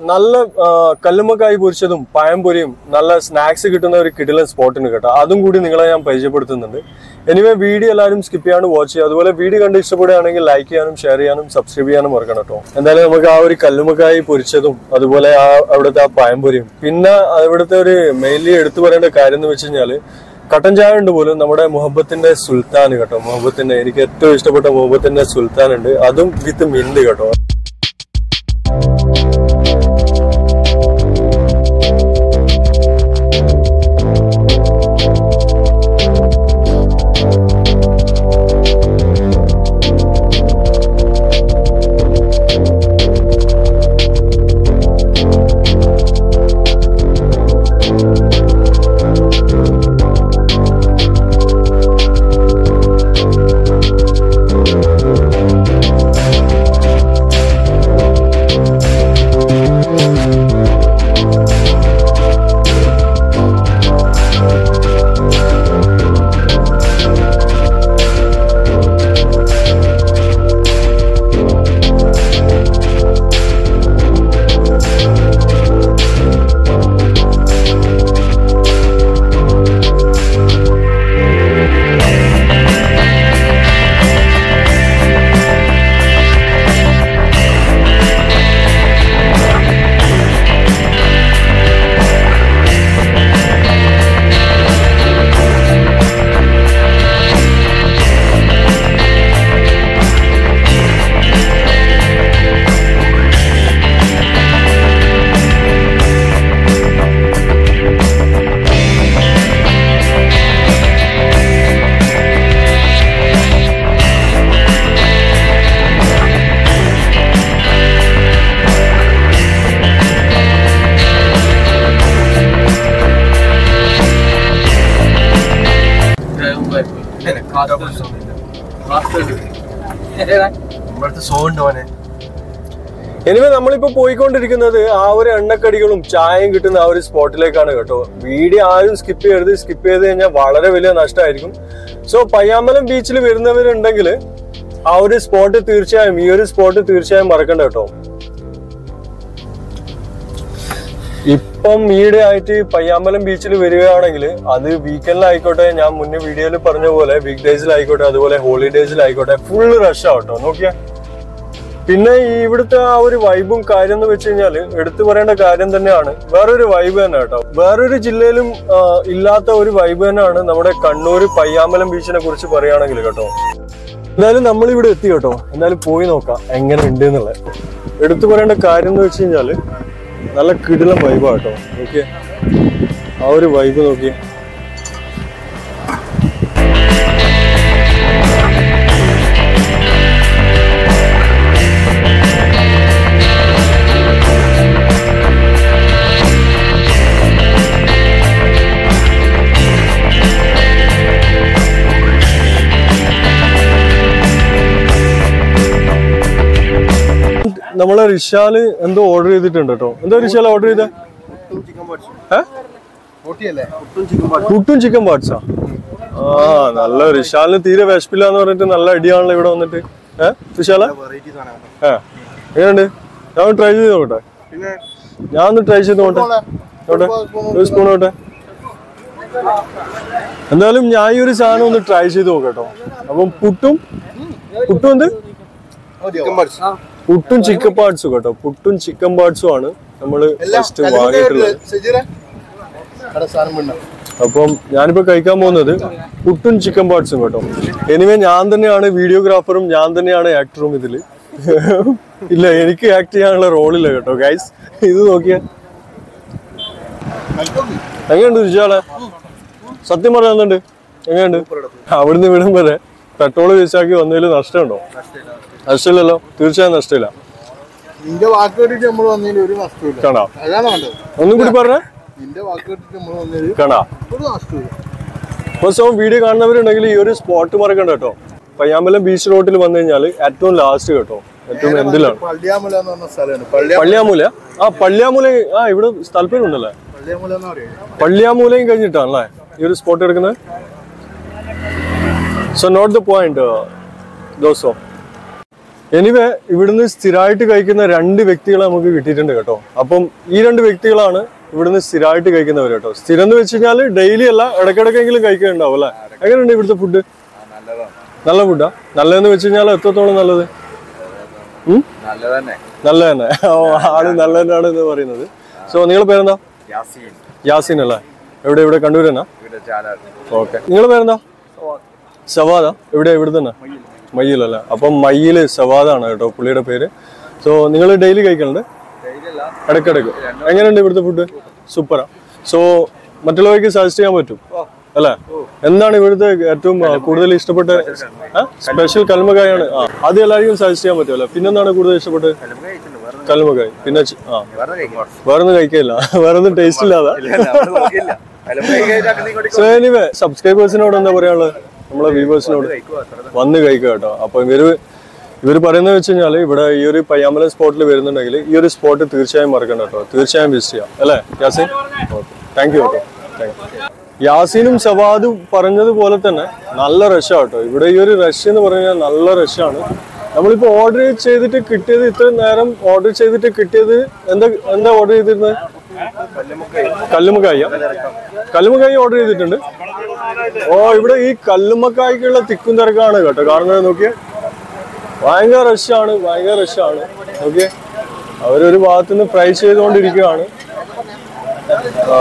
നല്ല ആ, കല്ലുമ്മക്കായ് പൊരിച്ചതും പഴംപൊരിയും നല്ല സ്നാക്സ് കിട്ടുന്ന ഒരു കിടിലൻ സ്പോട്ടിന് കേട്ടോ അതും കൂടി നിങ്ങളെ ഞാൻ പരിചയപ്പെടുത്തുന്നുണ്ട് എനിവേ വീഡിയോ എല്ലാവരും സ്കിപ്പ് ചെയ്യാണ്ട് വാച്ച് ചെയ്യുക അതുപോലെ വീഡിയോ കണ്ട് ഇഷ്ടപ്പെടുകയാണെങ്കിൽ ലൈക്ക് ചെയ്യാനും ഷെയർ ചെയ്യാനും സബ്സ്ക്രൈബ് ചെയ്യാനും മറക്കണം കേട്ടോ എന്തായാലും നമുക്ക് ആ ഒരു കല്ലുമ്മക്കായ് പൊരിച്ചതും അതുപോലെ ആ അവിടുത്തെ ആ പഴംപൊരിയും പിന്നെ അവിടുത്തെ ഒരു മെയിൻലി എടുത്തു പറയേണ്ട കാര്യം എന്ന് വെച്ച് കഴിഞ്ഞാല് കട്ടൻ ചായ ഉണ്ട് പോലും നമ്മുടെ മുഹബത്തിന്റെ സുൽത്താൻ കേട്ടോ മുഹബത്തിന്റെ എനിക്ക് ഏറ്റവും ഇഷ്ടപ്പെട്ട മുഹബത്തിന്റെ സുൽത്താൻ ഉണ്ട് അതും വിത്ത് മിന്റ് കേട്ടോ ഇവിടുത്തെ സോണ്ട് മോനെ എനിവേ നമ്മളിപ്പോ പോയിക്കൊണ്ടിരിക്കുന്നത് ആ ഒരു എണ്ണക്കടികളും ചായയും കിട്ടുന്ന ആ ഒരു സ്പോട്ടിലേക്കാണ് കേട്ടോ വീഡിയോ ആരും സ്കിപ്പ് ചെയ്യരുത് സ്കിപ്പ് ചെയ്ത് കഴിഞ്ഞാൽ വളരെ വലിയ നഷ്ടമായിരിക്കും സോ പയ്യാമ്പലം ബീച്ചിൽ വരുന്നവരുണ്ടെങ്കിൽ ആ ഒരു സ്പോട്ട് തീർച്ചയായും ഈ ഒരു സ്പോട്ട് തീർച്ചയായും മറക്കണ്ട കേട്ടോ ഇപ്പം ഈയിടെ ആയിട്ട് പയ്യാമ്പലം ബീച്ചിൽ വരികയാണെങ്കിൽ അത് വീക്കെൻഡിലായിക്കോട്ടെ ഞാൻ മുന്നേ വീഡിയോയിൽ പറഞ്ഞ പോലെ വീക്ക് ഡേയ്സിലായിക്കോട്ടെ അതുപോലെ ഹോളിഡേയ്സിലായിക്കോട്ടെ ഫുൾ റഷ് ആവട്ടോ നോക്കിയാ പിന്നെ ഈ ഇവിടുത്തെ ആ ഒരു വൈബും കാര്യം എന്ന് വെച്ച് കഴിഞ്ഞാൽ എടുത്തു പറയേണ്ട കാര്യം തന്നെയാണ് വേറൊരു വൈബ് തന്നെ കേട്ടോ വേറൊരു ജില്ലയിലും ആ, ഇല്ലാത്ത ഒരു വൈബ് തന്നെയാണ് നമ്മുടെ കണ്ണൂർ പയ്യാമ്പലം ബീച്ചിനെ കുറിച്ച് പറയുകയാണെങ്കിൽ കേട്ടോ എന്തായാലും നമ്മൾ ഇവിടെ എത്തി കേട്ടോ എന്തായാലും പോയി നോക്കാം എങ്ങനെ ഉണ്ട് എന്നുള്ളത് എടുത്തു പറയേണ്ട കാര്യം എന്ന് വെച്ച് കഴിഞ്ഞാല് നല്ല കിടിലം വൈബാ കേട്ടോ നോക്കിയേ ആ ഒരു വൈബ് നോക്കിയേ നമ്മളെ റിഷാല് എന്തോ ഓർഡർ ചെയ്തിട്ടുണ്ട് കേട്ടോ എന്തോ റിഷാൽ ഓർഡർ ചെയ്തേ ഏ പൊട്ടിയല്ലേ പുട്ടും ചിക്കൻ പാട്ട് പുട്ടും ചിക്കൻ പാട്സാ ആ നല്ല റിഷാലിന് തീരെ വിശപ്പില്ല എന്ന് പറഞ്ഞിട്ട് നല്ല അടിയാണല്ലോ ഇവിടെ വന്നിട്ട് ഏ റിഷാല വെറൈറ്റി സാധനമാണ് ഏ എങ്ങനെയുണ്ട് ഞാൻ ഒന്ന് ട്രൈ ചെയ്ത് നോക്കട്ടെ പിന്നെ ഞാൻ ഒന്ന് ട്രൈ ചെയ്ത് നോക്കട്ടെ നോട്ടെ ഒരു സ്പൂൺ നോട്ടെ എന്തായാലും ഞാൻ ഈ ഒരു സാധനം ഒന്ന് ട്രൈ ചെയ്ത് നോക്കട്ടോ അപ്പം പുട്ടും പുട്ടും എന്ത് ചിക്കൻ പാട്സ് പുട്ടും ചിക്കൻ പാർട്സും കേട്ടോ പുട്ടും ചിക്കൻ പാർട്സും ആണ് നമ്മൾ ഫസ്റ്റ് വാങ്ങിയിട്ടുള്ളത് അവിടെ സാധനം വേണ്ട അപ്പം ഞാനിപ്പോ കഴിക്കാൻ പോകുന്നത് പുട്ടും ചിക്കൻ പാർട്സും കേട്ടോ എനിവേ ഞാൻ തന്നെയാണ് വീഡിയോഗ്രാഫറും ഞാൻ തന്നെയാണ് ആക്ടറും ഇതില് ഇല്ല എനിക്ക് ആക്ട് ചെയ്യാനുള്ള റോളില്ല കേട്ടോ ഗൈസ് ഇത് നോക്കിയ എങ്ങനെയുണ്ട് രുചിയാളെ സത്യം പറയാന്നുണ്ട് എങ്ങനെയുണ്ട് അവിടുന്ന് ഇവിടം വരെ പെട്രോൾ വേസ്റ്റാക്കി വന്നതിൽ നഷ്ടമുണ്ടോ നഷ്ടമില്ലല്ലോ തീർച്ചയായും നഷ്ടമില്ല നിന്റെ വാക്ക് കേട്ടിട്ട് നമ്മൾ വന്നതിൽ ഒരു നഷ്ടമില്ല കാണാ അതാണ് വേണ്ടത് ഒന്നും കൂടി പറഞ്ഞേ നിന്റെ വാക്ക് കേട്ടിട്ട് നമ്മൾ വന്നതിൽ കാണാ ഒരു നഷ്ടമില്ല ദിവസവും വീഡിയോ കാണുന്നവരുണ്ടെങ്കിൽ ഈ ഒരു സ്പോട്ട് മറക്കണ്ട കേട്ടോ പയ്യാമ്പലം ബീച്ച് റോഡിൽ വന്നു കഴിഞ്ഞാൽ ഏറ്റവും ലാസ്റ്റ് കേട്ടോ ഏറ്റവും എന്തിലാണ് പള്ളിയാമല എന്ന് പറഞ്ഞ സ്ഥലമാണ് പള്ളിയ പള്ളിയാമൂല ആ പള്ളിയാമൂല ആ ഇവിടെ സ്ഥലപ്പേരുണ്ടല്ലേ പള്ളിയാമല എന്ന് പറയുന്നത് പള്ളിയാമൂലയും കഴിഞ്ഞിട്ടാണല്ലേ ഈ ഒരു സ്പോട്ട് എടുക്കുന്നത് സോ നോട്ട് ദ പോയിന്റ് ദോസോ എനിവേ ഇവിടുന്ന് സ്ഥിരമായിട്ട് കഴിക്കുന്ന രണ്ട് വ്യക്തികളെ നമുക്ക് കിട്ടിയിട്ടുണ്ട് കേട്ടോ അപ്പം ഈ രണ്ട് വ്യക്തികളാണ് ഇവിടുന്ന് സ്ഥിരമായിട്ട് കഴിക്കുന്നവർ കേട്ടോ സ്ഥിരം എന്ന് വെച്ച് കഴിഞ്ഞാൽ ഡെയിലി അല്ല ഇടയ്ക്കിടയ്ക്കെങ്കിലും കഴിക്കുന്നുണ്ടാവും അല്ലേ എങ്ങനെയുണ്ട് ഇവിടുത്തെ ഫുഡ് നല്ല ഫുഡാ നല്ലതെന്ന് വെച്ച് കഴിഞ്ഞാൽ എത്രത്തോളം നല്ലത് ഉം? നല്ലതന്നെ നല്ല തന്നെ ഓ ആള് നല്ല തന്നെയാണ് എന്ന് പറയുന്നത് സോ നിങ്ങളുടെ പേരെന്താ യാസീൻ യാസിൻ അല്ലേ എവിടെ ഇവിടെ കണ്ണൂർ തന്നെ ഇവിടെ ചാലാട് ഓക്കെ നിങ്ങളുടെ പേരെന്താ സവാദ എവിടെ ഇവിടെ തന്നെ മയ്യിലല്ലേ അപ്പം മയ്യില് സവാദാണ് കേട്ടോ പുള്ളിയുടെ പേര് സോ നിങ്ങൾ ഡെയിലി കഴിക്കലുണ്ട് ഇടയ്ക്കിടയ്ക്ക് എങ്ങനെയുണ്ട് ഇവിടുത്തെ ഫുഡ് സൂപ്പറാ സോ മറ്റുള്ളവർക്ക് സജസ്റ്റ് ചെയ്യാൻ പറ്റും അല്ലേ എന്താണ് ഇവിടുത്തെ ഏറ്റവും ആ, കൂടുതൽ ഇഷ്ടപ്പെട്ട സ്പെഷ്യൽ കൽമക്കായാണ് ആ അത് എല്ലാവർക്കും സജസ്റ്റ് ചെയ്യാൻ പറ്റുമല്ലോ പിന്നെന്താണ് കൂടുതൽ ഇഷ്ടപ്പെട്ടത് കൽമക്കായ് പിന്നെ ചി- ആ വേറൊന്നും കഴിക്കില്ല വേറൊന്നും ടേസ്റ്റ് ഇല്ലാതെ സോ എനിവേ സബ്സ്ക്രൈബേഴ്സിനോട് എന്താ പറയാനുള്ളത് നമ്മളെ വ്യൂവേഴ്സിനോട് വന്ന് കഴിക്കുക കേട്ടോ അപ്പൊ ഇവര് ഇവർ പറയുന്നത് വെച്ച് കഴിഞ്ഞാൽ ഇവിടെ ഈ ഒരു പയ്യാമ്പലം സ്പോട്ടിൽ വരുന്നുണ്ടെങ്കിൽ ഈ ഒരു സ്പോട്ട് തീർച്ചയായും മറക്കണ്ട കേട്ടോ തീർച്ചയായും വിസിറ്റ് ചെയ്യാം അല്ലേ യാസീൻ ഓക്കെ താങ്ക് യു കേട്ടോ താങ്ക് യു യാസീനും സവാദും പറഞ്ഞതുപോലെ തന്നെ നല്ല റഷാ കേട്ടോ ഇവിടെ ഈ ഒരു റഷ് എന്ന് പറഞ്ഞാൽ നല്ല റഷാണ് നമ്മളിപ്പോ ഓർഡർ ചെയ്തിട്ട് കിട്ടിയത് ഇത്രയും നേരം ഓർഡർ ചെയ്തിട്ട് കിട്ടിയത് എന്താ എന്താ ഓർഡർ ചെയ്തിരുന്നത് കല്ലുമക്കായ കല്ലുമക്കായ ഓർഡർ ചെയ്തിട്ടുണ്ട് ഓ ഇവിടെ ഈ കല്ലുമക്കായ്ക്കുള്ള തിക്കും തിരക്കാണ് കേട്ടോ കാണുന്നത് നോക്കിയേ ഭയങ്കര റഷാണ് ഭയങ്കര റഷാണ് ഓക്കെ അവരൊരു ഭാഗത്ത് നിന്ന് ഫ്രൈ ചെയ്തുകൊണ്ടിരിക്കുകയാണ് ആ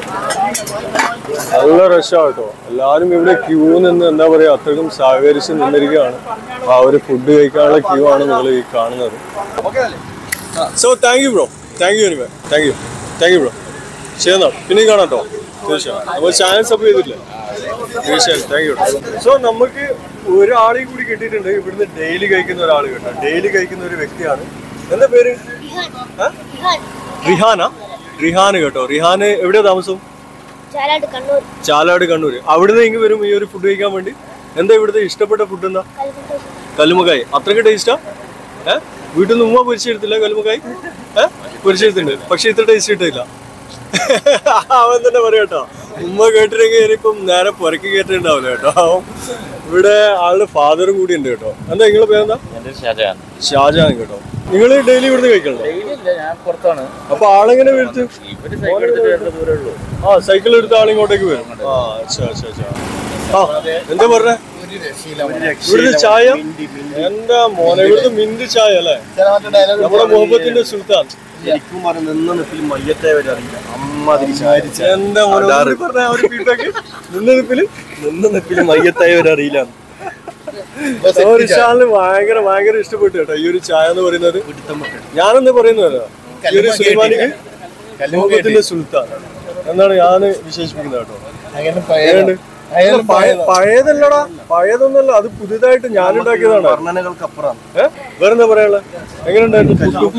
നല്ല റഷാ കേട്ടോ എല്ലാരും ഇവിടെ ക്യൂ നിന്ന് എന്താ പറയാ അത്രയും സഹകരിച്ച് നിന്നിരിക്കുകയാണ് ആ ഒരു ഫുഡ് കഴിക്കാനുള്ള ക്യൂ ആണ് നിങ്ങൾ ഈ കാണുന്നത് so thank you bro thank you anyway thank you thank you bro ശരി എന്നാ പിന്നെ കാണാം കേട്ടോ തീർച്ചയായും അപ്പോൾ ചാനൽ സബ് ചെയ്തിട്ടില്ലേ തീർച്ചയായും താങ്ക് യു സോ നമുക്ക് ഒരാളെയും കൂടി കിട്ടിയിട്ടുണ്ട് ഇവിടുന്ന് ഡെയിലി കഴിക്കുന്ന ഒരാൾ കേട്ടോ ഡെയിലി കഴിക്കുന്ന ഒരു വ്യക്തിയാണ് എന്താ പേര് ആ? റിഹാന റിഹാന് കേട്ടോ റിഹാന് എവിടെയാ താമസം ചാലാട് കണ്ണൂർ ചാലാട് കണ്ണൂര് അവിടുന്ന് ഇങ്ങ് വരും ഈ ഒരു ഫുഡ് കഴിക്കാൻ വേണ്ടി എന്താ ഇവിടുത്തെ ഇഷ്ടപ്പെട്ട ഫുഡ് എന്താ കൽക്കട്ട കല്ലുമക്കായി അത്രയ്ക്ക് ടേസ്റ്റാ ഏ വീട്ടിൽ നിന്ന് ഉമ്മ പൊരിച്ചെടുത്തില്ല കല്ലുമക്കായി ഏ പൊരിച്ചെടുത്തിട്ടുണ്ട് പക്ഷെ ഇത്ര ടേസ്റ്റ് കിട്ടില്ല അവൻ തന്നെ പറയാട്ടോ ഉമ്മ കേട്ടിട്ടെങ്കിൽ എനിക്കും നേരെ പുരക്ക് കേട്ടിട്ടുണ്ടാവില്ല കേട്ടോ ഇവിടെ ആളുടെ ഫാദർ കൂടി ഉണ്ട് കേട്ടോ എന്താ നിങ്ങളെ പേരെന്താ എന്റെ ഷാജഹാൻ ഷാജഹാൻ കേട്ടോ നിങ്ങൾ ഡെയിലി ഇവിടുന്ന് കഴിക്കണ്ടോ ഇല്ല ഞാൻ പുറത്താണ് അപ്പൊ ആളെങ്ങനെ വരുത്ത് ഇവര് സൈക്കിൾ എടുത്തിട്ട് വരേണ്ട ദൂരേ ഉള്ളൂ ആ സൈക്കിൾ എടുത്ത ആളിങ്ങോട്ടേക്ക് വരും ആ അച്ഛാ അച്ഛാ അച്ഛാ ആ എന്താ പറഞ്ഞേ ഇവിടുത്തെ ചായ എന്താ മോനെ ഇവിടുത്തെ മിന്റ് ചായ അല്ലേ നമ്മുടെ മുഹബത്തിന്റെ സുൽത്താൻ ശരിക്കും പറഞ്ഞ നിന്ന നിപ്പിൽ മയ്യത്തെ വരെ അറിയില്ല അമ്മാതിരി ചാരിച്ച എന്താ മോനെ ഒന്നുകൂടി പറഞ്ഞേ ആ ഒരു ഫീഡ്ബാക്ക് നിന്ന് നിപ്പില് നിന്ന നിപ്പിൽ മയ്യത്തായ വരെ അറിയില്ല ഒരു ഷാലിന് ഭയങ്കര ഭയങ്കര ഇഷ്ടപ്പെട്ടു കേട്ടോ ഈ ഒരു ചായ എന്ന് പറയുന്നത് ഞാനെന്ന് പറയുന്നത് ഈ ഒരു സുലൈമാനിക്ക് മുഹബത്തിന്റെ സുൽത്താൻ എന്നാണ് ഞാൻ വിശേഷിപ്പിക്കുന്നത് കേട്ടോ എങ്ങനെയുണ്ട്? അല്ല, പഴയ- പഴയതല്ലടാ പഴയതൊന്നല്ല അത് പുതിയതായിട്ട് ഞാൻ ഉണ്ടാക്കിയതാണ് വർണ്ണനകൾക്കപ്പുറം ഏ? വേറെന്താ പറയാനുള്ള എങ്ങനെയുണ്ടായിരുന്നു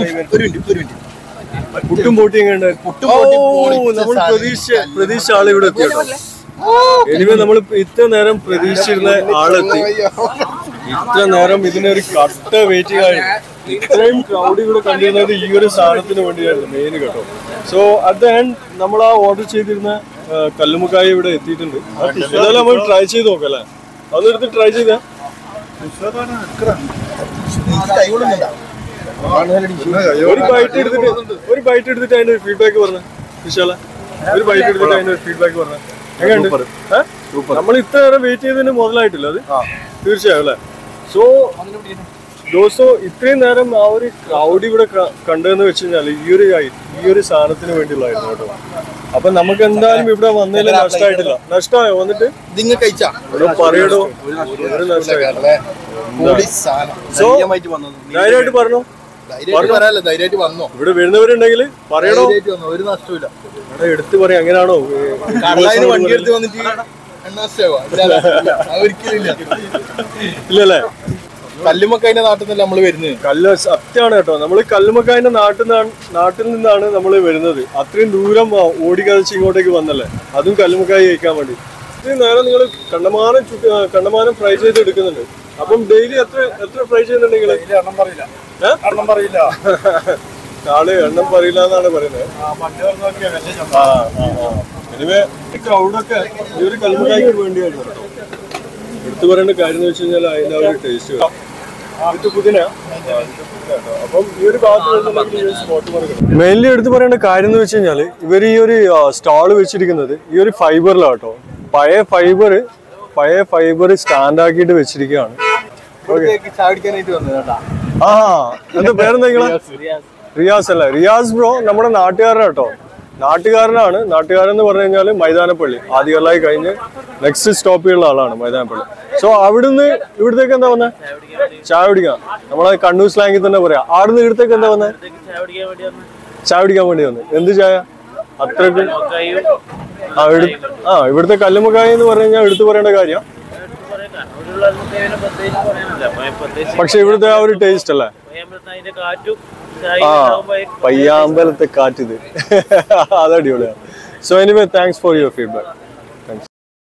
പുട്ടും പോട്ടി എങ്ങനെയുണ്ടായിരുന്നു നമ്മൾ പ്രതീക്ഷ പ്രതീക്ഷ ആൾ ഇവിടെ എത്തി കേട്ടോ എനിവേ നമ്മൾ ഇത്ര നേരം പ്രതീക്ഷിച്ചിരുന്ന ആളെത്തി ഇത്ര നേരം ഇതിനൊരു കട്ട വെയിറ്റിംഗ് ആയി ഇത്രയും ക്രൗഡ് ഇവിടെ കണ്ടിരുന്നത് ഈ ഒരു സാധനത്തിന് വേണ്ടിയായിരുന്നു മെയിൻ കേട്ടോ സോ അറ്റ് ദ എൻഡ് നമ്മൾ ആ ഓർഡർ ചെയ്തിരുന്ന ആ, കല്ലുമുക്കായ ഇവിടെ എത്തിയിട്ടുണ്ട് ഏതായാലും നമ്മൾ ട്രൈ ചെയ്ത് നോക്കാം അല്ലേ അതെടുത്ത് ട്രൈ ചെയ്തേ ഒരു ബൈറ്റ് എടുത്തിട്ട് ഒരു ബൈറ്റ് എടുത്തിട്ട് അതിന്റെ ഫീഡ്ബാക്ക് പറഞ്ഞു വിശാല ഒരു ബൈറ്റ് എടുത്തിട്ട് അതിന്റെ ഫീഡ്ബാക്ക് പറഞ്ഞു എങ്ങനെയുണ്ട് നമ്മൾ ഇത്ര നേരം വെയിറ്റ് ചെയ്തതിന് മുതലായിട്ടില്ല അത് തീർച്ചയായും അല്ലേ സോ ദോസോ ഇത്രയും നേരം ആ ഒരു ക്രൗഡ് ഇവിടെ ക- കണ്ടതെന്ന് വെച്ച് കഴിഞ്ഞാൽ ഈ ഒരു ഐ- ഈ ഒരു സാധനത്തിന് വേണ്ടിയുള്ളായിരുന്നു കേട്ടോ അപ്പൊ നമുക്ക് എന്തായാലും ഇവിടെ വന്നതിൽ നഷ്ടമായിട്ടില്ല നഷ്ടമായോ വന്നിട്ട് ഇതിങ്ങ കഴിച്ചാ ഇവിടെ പറയടോ ഒരു നഷ്ടമായി സോ ധൈര്യമായിട്ട് പറഞ്ഞോ ധൈര്യമായിട്ട് പറയാല്ലോ ധൈര്യമായിട്ട് വന്നോ ഇവിടെ വരുന്നവരുണ്ടെങ്കിൽ പറയണോ ധൈര്യമായിട്ട് വന്നോ ഒരു നഷ്ടമില്ല ഇവിടെ എടുത്ത് പറയാം അങ്ങനെയാണോ കടലായിന് വണ്ടി എടുത്ത് വന്നിട്ട് എണ്ണ നഷ്ടമാവാ ഒരിക്കലും ഇല്ല ഇല്ലല്ലേ കല്ലുമൊക്കെ അതിന്റെ നാട്ടിൽ നിന്നല്ല നമ്മള് വരുന്നത് കല്ല് സത്യമാണ് കേട്ടോ നമ്മൾ കല്ലുമക്കായന്റെ നാട്ടിൽ നിന്നാണ് നാട്ടിൽ നിന്നാണ് നമ്മൾ വരുന്നത് അത്രയും ദൂരം ആ, ഓടിക്കതച്ച് ഇങ്ങോട്ടേക്ക് വന്നല്ലേ അതും കല്ലുമക്കായി കഴിക്കാൻ വേണ്ടി ഇത്രയും നേരം നിങ്ങൾ കണ്ടമാനം ചുട്ട് ആ, കണ്ടമാനം ഫ്രൈ ചെയ്ത് എടുക്കുന്നുണ്ട് അപ്പം ഡെയിലി എത്ര എത്ര ഫ്രൈ ചെയ്യുന്നുണ്ടെങ്കിൽ എണ്ണം പറയില്ല എണ്ണം പറയില്ല ആള് എണ്ണം പറയില്ല എന്നാണ് പറയുന്നത് ആ ആ ആ എനിവേ ഈ ക്രൗഡൊക്കെ ഈ ഒരു കല്ലുമക്കായ്ക്ക് വേണ്ടിയായിരുന്നു കേട്ടോ എടുത്തു പറയേണ്ട കാര്യം എന്ന് വെച്ച് കഴിഞ്ഞാൽ അതിന്റെ ആ ഒരു ടേസ്റ്റ് ഇത് പുതിന അപ്പം ഈ ഒരു മെയിൻലി എടുത്ത് പറയേണ്ട കാര്യം എന്ന് വെച്ച് കഴിഞ്ഞാല് ഇവർ ഈ ഒരു സ്റ്റാള് വെച്ചിരിക്കുന്നത് ഈ ഒരു ഫൈബറിലാട്ടോ പഴയ ഫൈബർ പഴയ ഫൈബർ സ്റ്റാൻഡ് ആക്കിയിട്ട് വെച്ചിരിക്കുകയാണ് ഇവിടത്തേക്ക് ചാടിക്കാനായിട്ട് വന്നത് കേട്ടാ ആ എന്താ പേരെന്താ നിങ്ങളെ റിയാസ് അല്ലേ റിയാസ് ബ്രോ നമ്മുടെ നാട്ടുകാരനാ കേട്ടോ നാട്ടുകാരനാണ് നാട്ടുകാരൻ എന്ന് പറഞ്ഞു കഴിഞ്ഞാൽ മൈതാനപ്പള്ളി ആദ്യകാലമായി കഴിഞ്ഞ് നെക്സ്റ്റ് സ്റ്റോപ്പിലുള്ള ആളാണ് മൈതാനപ്പള്ളി സോ അവിടുന്ന് ഇവിടത്തേക്ക് എന്താ വന്നേ ചായ കുടിക്കാം നമ്മളെ കണ്ണൂർ സ്ലാങ്ങിൽ തന്നെ പറയാം അവിടുന്ന് ഇവിടത്തേക്ക് എന്താ വന്നേ ചായ കുടിക്കാൻ വേണ്ടി വന്ന് ചായ കുടിക്കാൻ വേണ്ടി വന്നു എന്ത് ചായ അത്രക്ക് നോക്കായും ആ എടു ആ ഇവിടുത്തെ കല്ലുമ്മക്കായ എന്ന് പറഞ്ഞു കഴിഞ്ഞാൽ എടുത്തു പറയേണ്ട കാര്യം കണ്ണൂരുള്ള ആൾക്കാരെ പ്രത്യേകിച്ച് പറയാനില്ല അപ്പൊ പ്രത്യേകിച്ച് പക്ഷെ ഇവിടുത്തെ ആ ഒരു ടേസ്റ്റ് അല്ലേ പയ്യാമ്പലത്ത് അതിന്റെ കാറ്റും ആ ചായ പയ്യാമ്പലത്തെ കാറ്റിത് അത് അടിപൊളിയാണ് so anyway thanks for your feedback thanks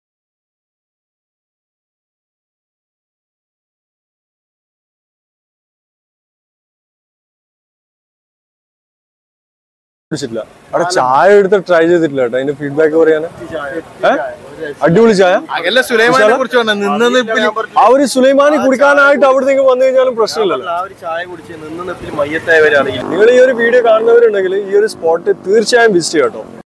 കുടിച്ചിട്ടില്ല അവിടെ ചായ എടുത്ത് ട്രൈ ചെയ്തിട്ടില്ല കേട്ടോ അതിന്റെ ഫീഡ്ബാക്ക് പറയാന് ഏ? അടിപൊളി ചായ അകലെ സുലൈമാനെ കുറിച്ച് പറഞ്ഞ നിന്ന് ആ ഒരു സുലൈമാനി കുടിക്കാനായിട്ട് അവിടത്തേക്ക് വന്നു കഴിഞ്ഞാലും പ്രശ്നമില്ലല്ലോ ആ ഒരു ചായ കുടിച്ച് നിന്ന് നിപ്പിൽ മയ്യത്തായവരാണെങ്കിൽ നിങ്ങൾ ഈ ഒരു വീഡിയോ കാണുന്നവരുണ്ടെങ്കിൽ ഈ ഒരു സ്പോട്ട് തീർച്ചയായും വിസിറ്റ് ചെയ്യാം കേട്ടോ